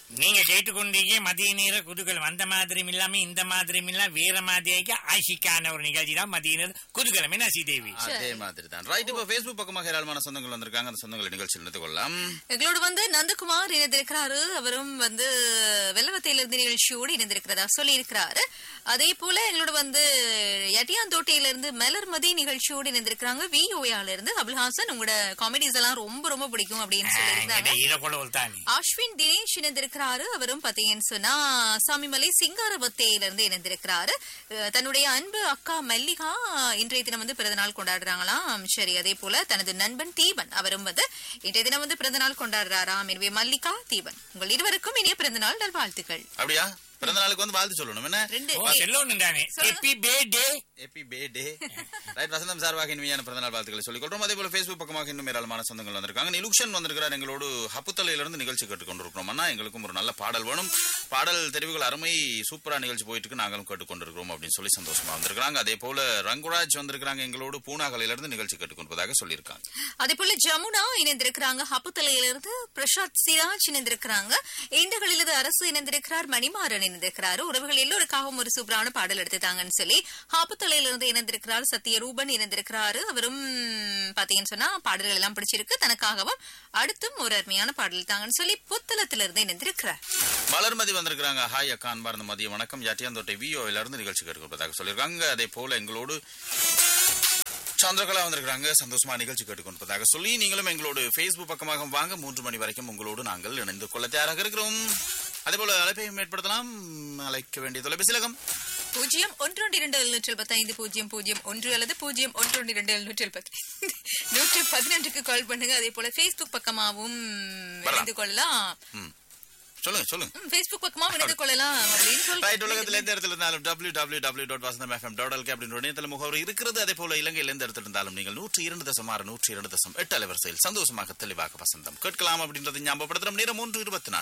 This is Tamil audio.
நீங்க கேட்டுக்கொண்டீங்க மதிய நேர குதூகலம் அந்த மாதிரியும் இல்லாம இந்த மாதிரியும் இல்லாம வேற மாதிரியாக ஆஷிக்கான ஒரு நிகழ்ச்சி தான் மதிய நேர குதூகலம் என்ன ஸ்ரீதேவி அதே மாதிரி தான் ரைட் இப்போ ஃபேஸ்புக் பக்கமாக ஏராளமான சொந்தங்கள் வந்திருக்காங்க அந்த சொந்தங்களை நிகழ்ச்சியில் இணைத்துக் கொள்ளலாம் எங்களோடு வந்து நந்தகுமார் இணைந்திருக்கிறாரு அவரும் வந்து வெள்ளவத்தையிலிருந்து நிகழ்ச்சியோடு இணைந்திருக்கிறதா சொல்லி இருக்கிறாரு அதே போல எங்களோட வந்து எட்டியாந்தோட்டையிலிருந்து மலர்மதி நிகழ்ச்சியோடு இணைந்திருக்கிறாங்க வி ஓயால இருந்து அபுல்ஹாசன் உங்களோட காமெடிஸ் எல்லாம் ரொம்ப ரொம்ப பிடிக்கும் அப்படின்னு சொல்லியிருக்காங்க ஈரக்கொள்ள தானே அஸ்வின் தினேஷ் இணைந்திருக்கிறாரு அவரும் பாத்தீங்கன்னு சொன்னா சாமிமலை சிங்காரபத்தையில இருந்து இணைந்திருக்கிறாரு அஹ் தன்னுடைய அன்பு அக்கா மல்லிகா இன்றைய தினம் வந்து பிறந்த நாள் கொண்டாடுறாங்களாம் சரி அதே போல தனது நண்பன் தீபன் அவரும் வந்து இன்றைய தினம் வந்து பிறந்த நாள் கொண்டாடுறாராம் எனவே மல்லிகா தீபன் உங்கள் இருவருக்கும் இனிய பிறந்த நாள் நல்வாழ்த்துக்கள் அப்படியா பிறந்த நாளுக்கு வந்து வாழ்த்து சொல்லணும் என்ன ரெண்டு ஓ செல்லணும் தானே சொல்லுங்க. Happy birthday happy birthday right Vasantham சார்பாக இனிமையான பிறந்தநாள் வாழ்த்துக்களை சொல்லிக் கொள்றோம் அதே போல ஃபேஸ்புக் பக்கமாக இன்னும் ஏராளமான சொந்தங்கள் வந்திருக்காங்க நிலுக்ஷன் வந்திருக்கிறார் எங்களோடு ஹப்புத்தலையிலிருந்து நிகழ்ச்சி கேட்டுக்கொண்டிருக்கிறோம் அண்ணா எங்களுக்கும் ஒரு நல்ல பாடல் வேணும் பாடல் தெரிவுகள் அருமை சூப்பரா நிகழ்ச்சி போயிட்டு இருக்கு நாங்களும் கேட்டுக்கொண்டிருக்கிறோம் அப்படின்னு சொல்லி சந்தோஷமா வந்திருக்காங்க அதே போல ரங்குராஜ் வந்திருக்காங்க எங்களோடு பூனாகலையிலிருந்து நிகழ்ச்சி கேட்டுக்கொண்டிருப்பதாக சொல்லியிருக்காங்க அதே போல ஜமுனா இணைந்திருக்கிறாங்க ஹப்புத்தலையிலிருந்து பிரசாத் சிராஜ் இணைந்திருக்கிறாங்க இந்தகளிலிருந்து அரசு இணைந்திருக்கிறார் மணிமாறன் இணைந்திருக்கிறாரு உறவுகள் எல்லோருக்காகவும் ஒரு சூப்பரான பாடல் எடுத்துட்டாங்கன்னு சொல்லி ஹாப்புத்தலையிலிருந்து இணைந்திருக்கிறார் சத்யரூபன் இணைந்திருக்கிறாரு அவரும் பாத்தீங்கன்னு சொன்னா பாடல்கள் எல்லாம் பிடிச்சிருக்கு தனக்காகவும் அடுத்தும் ஒரு அருமையான பாடல் தாங்கன்னு சொல்லி புத்தளத்திலிருந்து இணைந்திருக்கிறார் வளர்மதி வந்திருக்கிறாங்க ஹாய் அக்கா அன்பார்ந்த மதிய வணக்கம் ஜாட்டியாந்தோட்டை விஓல இருந்து நிகழ்ச்சி கேட்டுக்கொள்வதாக சொல்லியிருக்காங்க அதே போல எங்களோடு சந்திரகலா வந்திருக்கிறாங்க சந்தோஷமா நிகழ்ச்சி கேட்டுக்கொண்டிருப்பதாக சொல்லி நீங்களும் எங்களோடு ஃபேஸ்புக் பக்கமாக வாங்க மூன்று மணி வரைக்கும் உங்களோடு நாங்கள் இணைந்து கொள்ள தயாராக இருக்கிறோம் அதே போல அழைப்பையும் ஏற்படுத்தலாம் அழைக்க வேண்டிய தொலைபேசி இலக்கம் பூஜ்ஜியம் ஒன்று இரண்டு எழுநூற்றி எழுபத்தி ஐந்து பூஜ்ஜியம் பூஜ்ஜியம் ஒன்று அல்லது பூஜ்ஜியம் ஒன்று இரண்டு எழுநூற்றி எழுபத்தி நூற்றி பதினொன்றுக்கு கால் பண்ணுங்க அதே போல Facebook பக்கமாவும் இணைந்து கொள்ளலாம் ம். சொல்லுங்க சொல்லுங்க ம், Facebook பக்கமாவும் இணைந்து கொள்ளலாம் அப்படின்னு ரைட் சொல்லி உலகத்துல எந்த இடத்துல இருந்தாலும் W W W dot Vasantham FM dot LK அப்படின்ற இணையதள முகவரி இருக்கிறது அதே போல இலங்கையில் எந்த இடத்துல இருந்தாலும் நீங்கள் நூற்றி இரண்டு தசம் ஆறு நூற்றி இரண்டு தசம் எட்டு அலைவரிசையில் சந்தோஷமாக தெளிவாக வசந்தம் கேட்கலாம் அப்படின்றதை ஞாபகப்படுத்துறோம் நேரம் மூன்று இருபத்தி நாலு